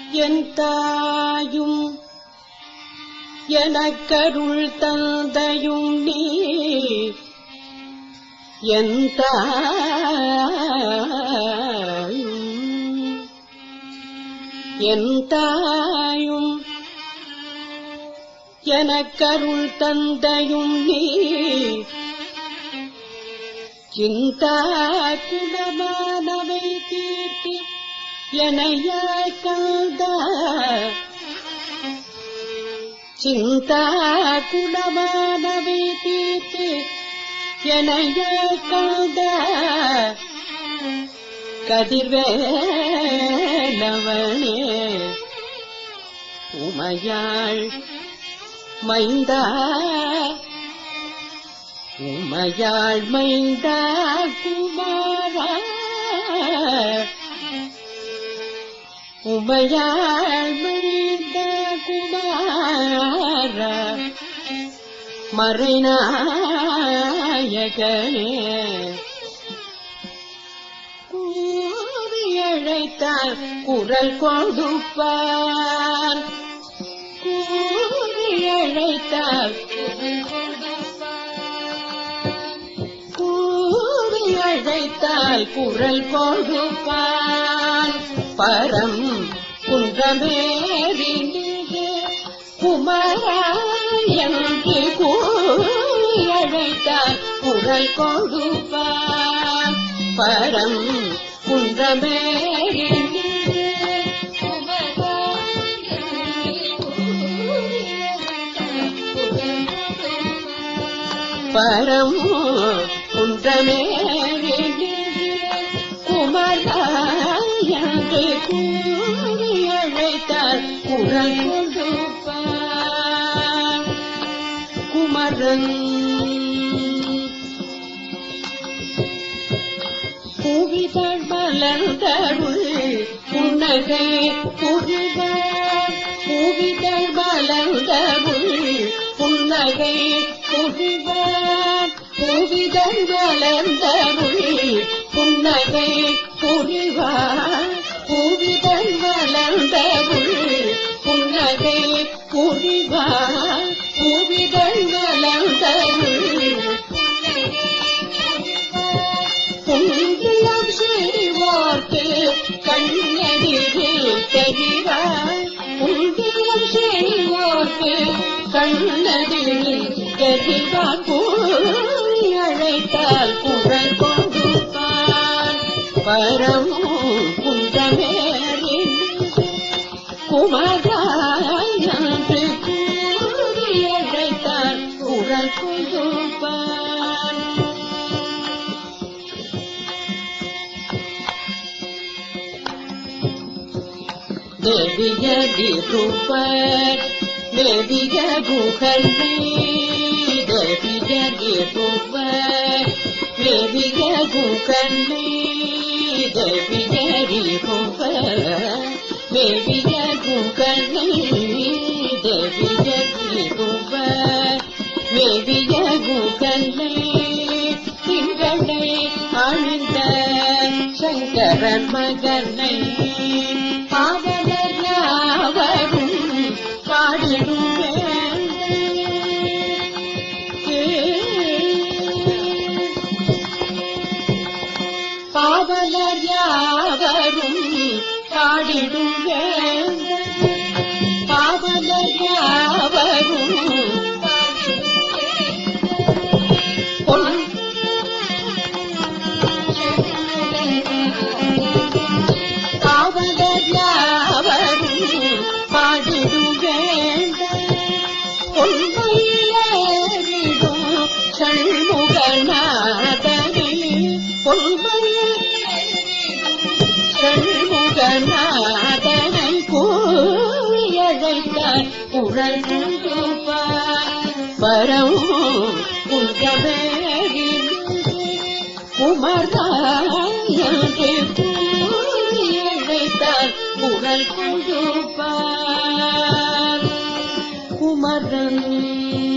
என் தாயும் எனக்கருள் தந்தையும் நீ என் தாயும் என் தாயும் எனக்கருள் தந்தையும் நீ சிந்தா குணமானவை தீர்த்தி எனையாய் கந்த சிந்தா குணமானவை தீர்த்தி எனையாய் கந்த கதிர்வேலவனே உமையாள் மைந்தா உமையாள் மைந்தா குமாரா உமையாள் மைந்தா குமாரா மறைநாயகனே கூவி அழைத்தால் குரல் கொடுப்பான் கூவி அழைத்தால் கூவி அழைத்தால் குரல் கொடுப்பான் பரம் குன்றமேறி குமராயன்று கூவி அழைத்தால் குரல் கொடுப்பான் பரம் குன்றமேறி பரம் குன்றமேறி குமராயன்று கூவி அழைத்தால் குரல் கொடுப்பான் குமரன் புவிதழ் மலர்ந்தருள் புன்னகை புரிவார் புவிதழ் மலர்ந்தருள் புன்னகை புரிவார் புவிதழ் மலர்ந்தருள் புன்னகை புரிவார் புவிதழ் மலர்ந்தருள் புன்னகை புரிவார் புவிதழ் மலர்ந்தருள் புண்ணியம் செய்வோர்க்கு கண்ணெதிரில் தெரிவார் புண்ணியம் செய்வோர்க்கு கண்ணெதிரில் தெரிவார் கூறி அழைத்தால் குரல் கொடுப்பார் பரம் குன்றமேறி குமராயன்று கூறி அழைத்தால் குரல் கொடுப்பார் தேவியடி ரூபர் தேவிய குகர்ணி தேவியடி ரூபர் தேவிய குகர்ணி தேவியடி ரூபர் தேவிய குகர்ணி தேவியடி ரூபர் தேவிய குகர்ணி திங்களை அழிந்த சங்கரன் மகனை பாவலர் யாவரும் பாடிடும் பாவலர் யாவரும் பாடிடும் பாவலர் யாவரும் பொன் காவலர் யாவரும் பாடிடும் வேண்ட பொன்மையிலும் சண்முகநாதனே பொன்மையில் சண்முகநாதனை கூறி அழைத்தார் குரல் பரம் குன்றமேறி குமராயன்று கூறி அழைத்தார் குரல் கொடுப்பார் குமரன்